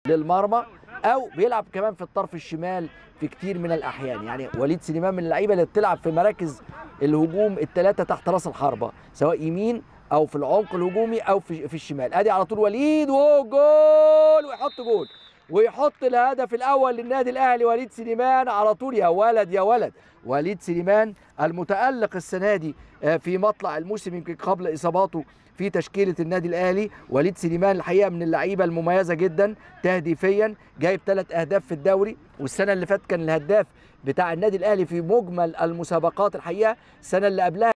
للمرمى او بيلعب كمان في الطرف الشمال في كتير من الاحيان يعني وليد سليمان من اللعيبه اللي بتلعب في مراكز الهجوم الثلاثه تحت راس الحربه سواء يمين او في العمق الهجومي او في, في الشمال ادي على طول وليد وجول ويحط جول ويحط الهدف الاول للنادي الاهلي وليد سليمان على طول يا ولد يا ولد وليد سليمان المتالق السنه دي في مطلع الموسم يمكن قبل اصاباته في تشكيله النادي الاهلي وليد سليمان الحقيقه من اللعيبه المميزه جدا تهديفيا جايب ثلاث اهداف في الدوري والسنه اللي فاتت كان الهداف بتاع النادي الاهلي في مجمل المسابقات الحقيقه السنه اللي قبلها